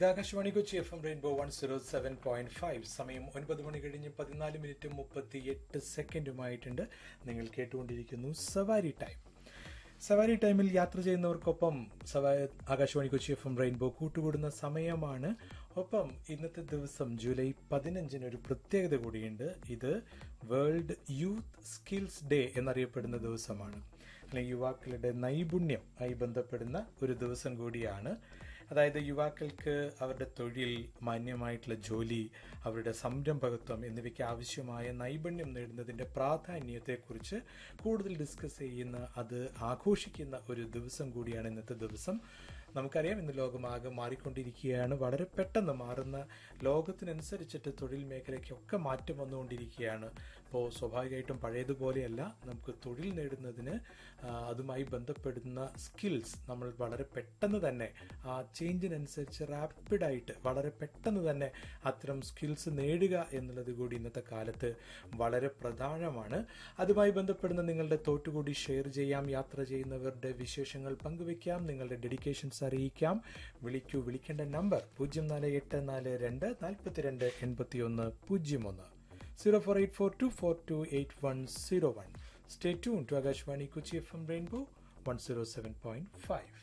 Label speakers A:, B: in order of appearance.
A: ഇത് Akashvani Kochi F M rainbow one zero seven point five സമയം ഒൻപത് മണി കഴിഞ്ഞ് പതിനാല് മിനിറ്റ് മുപ്പത്തി എട്ട് സെക്കൻഡുമായിട്ടുണ്ട് നിങ്ങൾ കേട്ടുകൊണ്ടിരിക്കുന്നു സവാരി ടൈം സവാരി ടൈമിൽ യാത്ര ചെയ്യുന്നവർക്കൊപ്പം സവാ ആകാശവാണി കൊച്ചി എഫ് എം റെയിൻബോ കൂട്ടുകൂടുന്ന സമയമാണ് ഒപ്പം ഇന്നത്തെ ദിവസം ജൂലൈ പതിനഞ്ചിന് ഒരു പ്രത്യേകത കൂടിയുണ്ട് ഇത് വേൾഡ് യൂത്ത് സ്കിൽസ് ഡേ എന്നറിയപ്പെടുന്ന ദിവസമാണ് അല്ലെങ്കിൽ യുവാക്കളുടെ നൈപുണ്യം ആയി ബന്ധപ്പെടുന്ന ഒരു ദിവസം കൂടിയാണ് അതായത് യുവാക്കൾക്ക് അവരുടെ തൊഴിൽ മാന്യമായിട്ടുള്ള ജോലി അവരുടെ സംരംഭകത്വം എന്നിവയ്ക്ക് ആവശ്യമായ നൈപുണ്യം നേടുന്നതിന്റെ പ്രാധാന്യത്തെക്കുറിച്ച് കൂടുതൽ ഡിസ്കസ് ചെയ്യുന്ന അത് ആഘോഷിക്കുന്ന ഒരു ദിവസം കൂടിയാണ് ഇന്നത്തെ ദിവസം നമുക്കറിയാം ഇന്ന് ലോകമാകെ മാറിക്കൊണ്ടിരിക്കുകയാണ് വളരെ പെട്ടെന്ന് മാറുന്ന ലോകത്തിനനുസരിച്ചിട്ട് തൊഴിൽ മേഖലയ്ക്കൊക്കെ മാറ്റം വന്നുകൊണ്ടിരിക്കുകയാണ് അപ്പോൾ സ്വാഭാവികമായിട്ടും പഴയതുപോലെയല്ല നമുക്ക് തൊഴിൽ നേടുന്നതിന് ആ, അതുമായി ബന്ധപ്പെടുന്ന സ്കിൽസ് നമ്മൾ വളരെ പെട്ടെന്ന് തന്നെ ആ ചേഞ്ചിനനുസരിച്ച് റാപ്പിഡായിട്ട് വളരെ പെട്ടെന്ന് തന്നെ അത്തരം സ്കിൽസ് നേടുക എന്നുള്ളത് കൂടി ഇന്നത്തെ കാലത്ത് വളരെ പ്രധാനമാണ് അതുമായി ബന്ധപ്പെടുന്ന നിങ്ങളുടെ തോട്ടുകൂടി ഷെയർ ചെയ്യാം യാത്ര ചെയ്യുന്നവരുടെ വിശേഷങ്ങൾ പങ്കുവെക്കാം നിങ്ങളുടെ ഡെഡിക്കേഷൻസ് അറിയിക്കാം വിളിക്കൂ വിളിക്കേണ്ട നമ്പർ പൂജ്യം നാല് എട്ട് നാല് രണ്ട് നാൽപ്പത്തിരണ്ട് എൺപത്തി ഒന്ന് പൂജ്യം ഒന്ന് zero four eight four two four two eight one zero one stay tune to Akashvani Kochi F M rainbow one zero seven point five